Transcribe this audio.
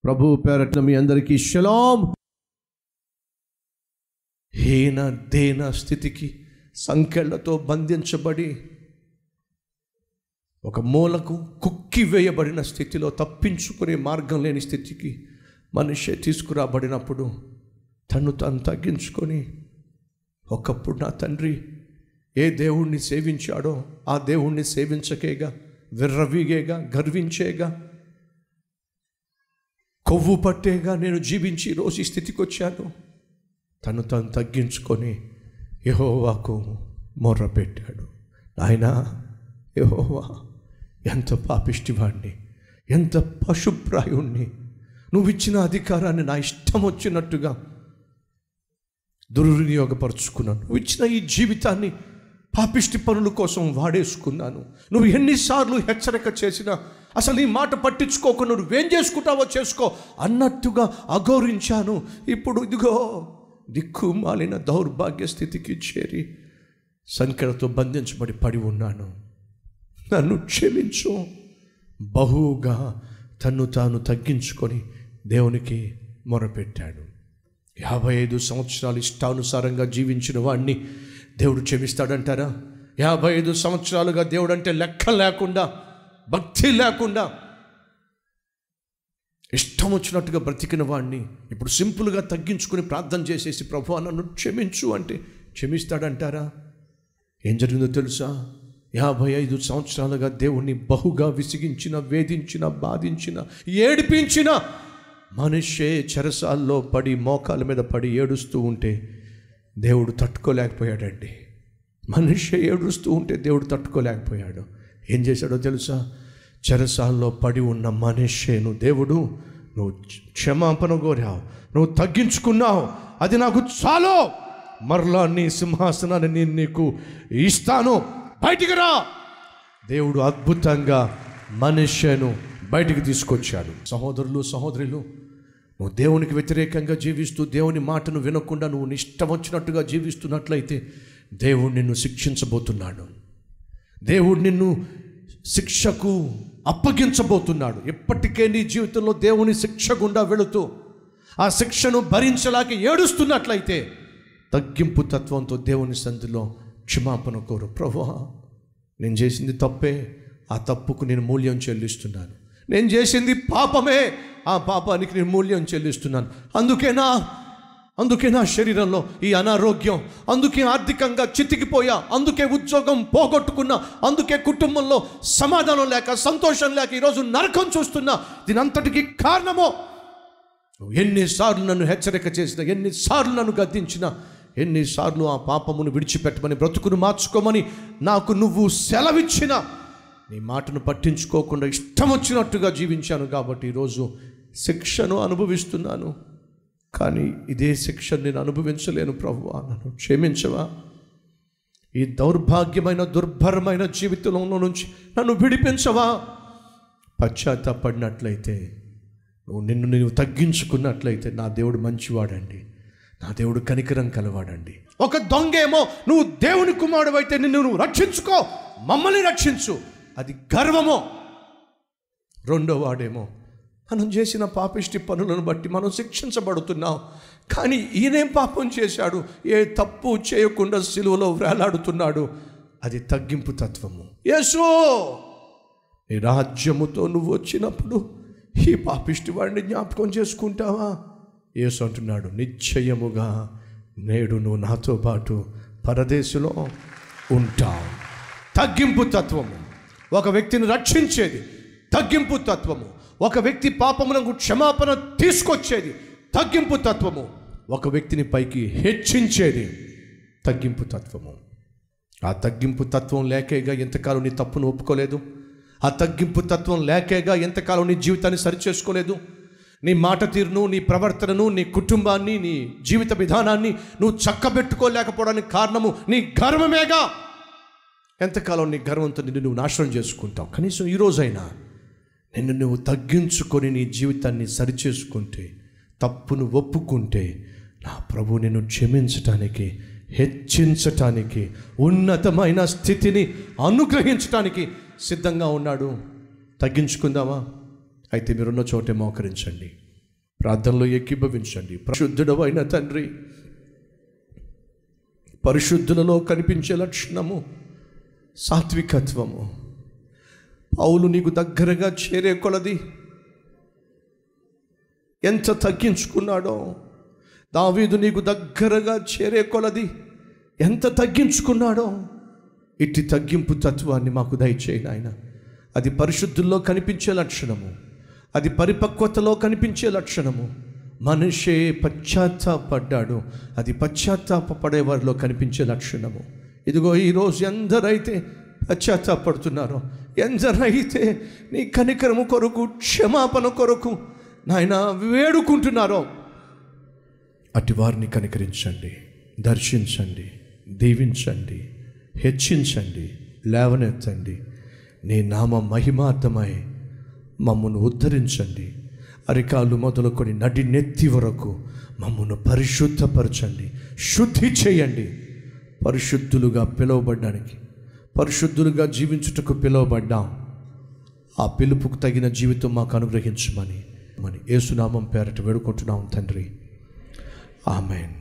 ప్రభు పేరట్న మీ అందరికీ షలాం హీన దేన స్థితికి సంఖ్యలతో బంధించబడి ఒక మూలకు కుక్కి వేయబడిన స్థితిలో తప్పించుకునే మార్గం లేని స్థితికి మనిషి తీసుకురాబడినప్పుడు తను తాను తగ్గించుకొని ఒకప్పుడు నా తండ్రి ఏ దేవుణ్ణి సేవించాడో ఆ దేవుణ్ణి సేవించకేగా విర్రవీగేగా గర్వించేగా కొవ్వు పట్టేగా నేను జీవించి రోజు ఈ స్థితికి వచ్చాను తను తను తగ్గించుకొని యహోవాకు మొర్ర పెట్టాడు ఆయన యహోవా ఎంత పాపిష్టివాణ్ణి ఎంత పశుప్రాయుణ్ణి నువ్వు ఇచ్చిన అధికారాన్ని నా ఇష్టం వచ్చినట్టుగా దుర్వినియోగపరుచుకున్నాను నువ్వు ఇచ్చిన ఈ జీవితాన్ని పాపిష్టి పనుల కోసం వాడేసుకున్నాను నువ్వు ఎన్నిసార్లు హెచ్చరిక చేసినా అసలు ఈ మాట పట్టించుకోకుండా నువ్వేం చేసుకుంటావో చేసుకో అన్నట్టుగా అగౌరించాను ఇప్పుడు ఇదిగో దిక్కు మాలిన దౌర్భాగ్య స్థితికి చేరి సంఖ్యలతో బంధించబడి పడి ఉన్నాను నన్ను క్షమించు బహుగా తన్ను తాను తగ్గించుకొని దేవునికి మొరపెట్టాడు యాభై ఐదు సంవత్సరాలు ఇష్టానుసారంగా జీవించిన వాడిని దేవుడు క్షమిస్తాడంటారా యాభై ఐదు సంవత్సరాలుగా దేవుడు అంటే లెక్క లేకుండా భక్తి లేకుండా ఇష్టం వచ్చినట్టుగా బ్రతికిన వాడిని ఇప్పుడు సింపుల్గా తగ్గించుకుని ప్రార్థన చేసేసి ప్రభు నన్ను క్షమించు అంటే క్షమిస్తాడంటారా ఏం జరిగిందో తెలుసా యాభై ఐదు సంవత్సరాలుగా దేవుణ్ణి బహుగా విసిగించిన వేధించిన బాధించిన ఏడిపించిన మనిషే చెరసాల్లో పడి మోకాల మీద పడి ఏడుస్తూ ఉంటే దేవుడు తట్టుకోలేకపోయాడండి మనిషి ఏడుస్తూ ఉంటే దేవుడు తట్టుకోలేకపోయాడు ఏం చేశాడో తెలుసా చెరసాల్లో పడి ఉన్న మనిషేను దేవుడు నువ్వు క్షమాపణ కోరావు నువ్వు తగ్గించుకున్నావు అది నాకు చాలు మరలా నీ సింహాసనాన్ని నేను నీకు ఇస్తాను బయటికి రా దేవుడు అద్భుతంగా మనుష్యను బయటికి తీసుకొచ్చాడు సహోదరులు సహోదరులు నువ్వు దేవునికి వ్యతిరేకంగా జీవిస్తూ దేవుని మాటను వినకుండా నువ్వు నీ ఇష్టం వచ్చినట్టుగా జీవిస్తున్నట్లయితే దేవుడు నిన్ను శిక్షించబోతున్నాడు దేవుడు నిన్ను శిక్షకు అప్పగించబోతున్నాడు ఎప్పటికే నీ జీవితంలో దేవుని శిక్ష గుండా వెళుతూ ఆ శిక్షను భరించలేక ఏడుస్తున్నట్లయితే తగ్గింపు తత్వంతో దేవుని సంధిలో క్షమాపణ కోరు ప్రభా నేను చేసింది తప్పే ఆ తప్పుకు నేను మూల్యం చెల్లిస్తున్నాను నేను చేసింది పాపమే ఆ పాపానికి నేను మూల్యం చెల్లిస్తున్నాను అందుకేనా అందుకే నా శరీరంలో ఈ అనారోగ్యం అందుకే ఆర్థికంగా చితికిపోయా అందుకే ఉద్యోగం పోగొట్టుకున్నా అందుకే కుటుంబంలో సమాధానం లేక సంతోషం లేక ఈరోజు నరకం చూస్తున్నా దీనంతటికి కారణమో నువ్వు ఎన్నిసార్లు నన్ను హెచ్చరిక చేసినా ఎన్నిసార్లు నన్ను గద్దించినా ఎన్నిసార్లు ఆ పాపమును విడిచిపెట్టమని బ్రతుకును మార్చుకోమని నాకు నువ్వు సెలవిచ్చిన నీ మాటను పట్టించుకోకుండా ఇష్టం వచ్చినట్టుగా జీవించాను కాబట్టి ఈరోజు శిక్షను అనుభవిస్తున్నాను కానీ ఇదే శిక్ష నేను అనుభవించలేను ప్రభువా నన్ను క్షమించవా ఈ దౌర్భాగ్యమైన దుర్భరమైన జీవితంలో నుంచి నన్ను విడిపించవా పశ్చాత్తాపడినట్లయితే నువ్వు నిన్ను నువ్వు తగ్గించుకున్నట్లయితే నా దేవుడు మంచివాడండి నా దేవుడు కనికరం కలవాడండి ఒక దొంగేమో నువ్వు దేవుని కుమారుడు అయితే నిన్ను నువ్వు రక్షించుకో మమ్మల్ని రక్షించు అది గర్వమో రెండో వాడేమో మనం చేసిన పాపిష్టి పనులను బట్టి మనం శిక్షించబడుతున్నాం కానీ ఈయనేం పాపం చేశాడు ఏ తప్పు చేయకుండా సిలువలో వేలాడుతున్నాడు అది తగ్గింపు తత్వము యేసో నీ రాజ్యముతో నువ్వు వచ్చినప్పుడు ఈ పాపిష్టి వాడిని జ్ఞాపకం చేసుకుంటావా యేసు అంటున్నాడు నిశ్చయముగా నేడు నువ్వు నాతో పాటు పరదేశంలో ఉంటావు తగ్గింపు తత్వము ఒక వ్యక్తిని రక్షించేది తగ్గింపు తత్వము ఒక వ్యక్తి పాపమునకు క్షమాపణ తీసుకొచ్చేది తగ్గింపు తత్వము ఒక వ్యక్తిని పైకి హెచ్చించేది తగ్గింపు తత్వము ఆ తగ్గింపు తత్వం లేకేగా ఎంతకాలం నీ తప్పును ఒప్పుకోలేదు ఆ తగ్గింపు తత్వం లేకేగా ఎంతకాలం నీ జీవితాన్ని సరిచేసుకోలేదు నీ మాట తీరును నీ ప్రవర్తనను నీ కుటుంబాన్ని నీ జీవిత విధానాన్ని నువ్వు చక్కబెట్టుకోలేకపోవడానికి కారణము నీ గర్వమేగా ఎంతకాలం నీ గర్వంతో నిన్ను నువ్వు నాశనం చేసుకుంటావు కనీసం ఈ రోజైనా నిన్ను నువ్వు తగ్గించుకొని నీ జీవితాన్ని సరిచేసుకుంటే తప్పును ఒప్పుకుంటే నా ప్రభు నిన్ను క్షమించటానికి హెచ్చించటానికి ఉన్నతమైన స్థితిని అనుగ్రహించటానికి సిద్ధంగా ఉన్నాడు తగ్గించుకుందామా అయితే మీరున్న చోటే మోకరించండి ప్రార్థనలో ఏకీభవించండి పరిశుద్ధుడవైన తండ్రి పరిశుద్ధులలో కనిపించే లక్షణము సాత్వికత్వము పౌలు నీకు దగ్గరగా చేరే కొలది ఎంత తగ్గించుకున్నాడో దావీదు నీకు దగ్గరగా చేరే కొలది ఎంత తగ్గించుకున్నాడో ఇట్టి తగ్గింపు తత్వాన్ని మాకు దయచేయి నాయన అది పరిశుద్ధుల్లో కనిపించే లక్షణము అది పరిపక్వతలో కనిపించే లక్షణము మనిషే పశ్చాత్తాపడ్డాడు అది పశ్చాత్తాపడే వారిలో కనిపించే లక్షణము ఇదిగో ఈరోజు ఎందరైతే పశ్చాత్తాపడుతున్నారో ఎందరైతే నీ కనికరము కొరకు క్షమాపణ కొరకు నాయన వేడుకుంటున్నారో అటు వారిని కనికరించండి దర్శించండి దీవించండి హెచ్చించండి లేవనెత్తండి నీ నామ మహిమార్థమై మమ్మను ఉద్ధరించండి అరికాలు మొదలుకొని నడి నెత్తి వరకు మమ్మను పరిశుద్ధపరచండి శుద్ధి చేయండి పరిశుద్ధులుగా పిలువబడ్డానికి పరిశుద్ధులుగా జీవించుటకు పిలువబడ్డాం ఆ పిలుపుకు తగిన జీవితం మాకు అనుగ్రహించమని మన యేసునామం పేరట వేడుకుంటున్నాం తండ్రి ఆమెన్